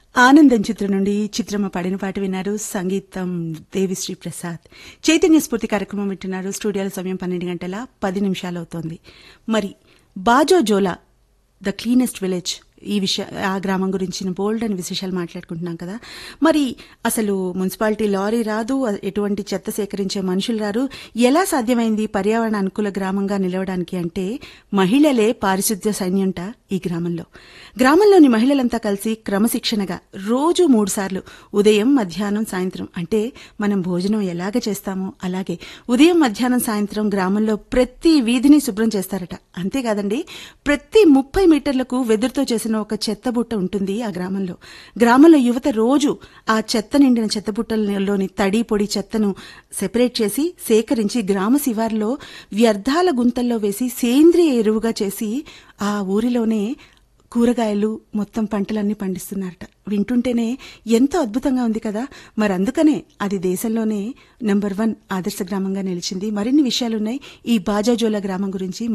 ఆనందం చిత్రం నుండి చిత్రమ్మ పాడిన పాట విన్నారు సంగీతం దేవిశ్రీ ప్రసాద్ చైతన్య స్ఫూర్తి కార్యక్రమం వింటున్నారు స్టూడియోల సమయం పన్నెండు గంటల పది నిమిషాలు అవుతోంది మరి బాజో జోలా ద క్లీనెస్ట్ విలేజ్ ఈ విషయ ఆ గ్రామం గురించిన బోల్డ్ అని విశేషాలు మాట్లాడుకుంటున్నాం కదా మరి అసలు మున్సిపాలిటీ లారీ రాదు ఎటువంటి చెత్త సేకరించే మనుషులు రారు ఎలా సాధ్యమైంది పర్యావరణ అనుకూల గ్రామంగా నిలవడానికి అంటే మహిళలే పారిశుద్ధ్య సైన్యంట ఈ గ్రామంలో గ్రామంలోని మహిళలంతా కలిసి క్రమశిక్షణగా రోజు మూడు సార్లు ఉదయం మధ్యాహ్నం సాయంత్రం అంటే మనం భోజనం ఎలాగ చేస్తామో అలాగే ఉదయం మధ్యాహ్నం సాయంత్రం గ్రామంలో ప్రతి వీధిని శుభ్రం చేస్తారట అంతేకాదండి ప్రతి ముప్పై మీటర్లకు వెదురుతో చేసిన ఒక చెత్త బుట్ట ఉంటుంది ఆ గ్రామంలో గ్రామంలో యువత రోజు ఆ చెత్త నిండిన చెత్త బుట్టలలోని తడి పొడి చెత్తను సెపరేట్ చేసి సేకరించి గ్రామ శివార్లో వ్యర్థాల గుంతల్లో వేసి సేంద్రియ ఎరువుగా చేసి ఆ ఊరిలోనే కూరగాయలు మొత్తం పంటలన్నీ పండిస్తున్నారట వింటుంటేనే ఎంతో అద్భుతంగా ఉంది కదా మరి అందుకనే అది దేశంలోనే నంబర్ వన్ ఆదర్శ గ్రామంగా నిలిచింది మరిన్ని విషయాలున్నాయి ఈ బాజాజోలా గ్రామం గురించి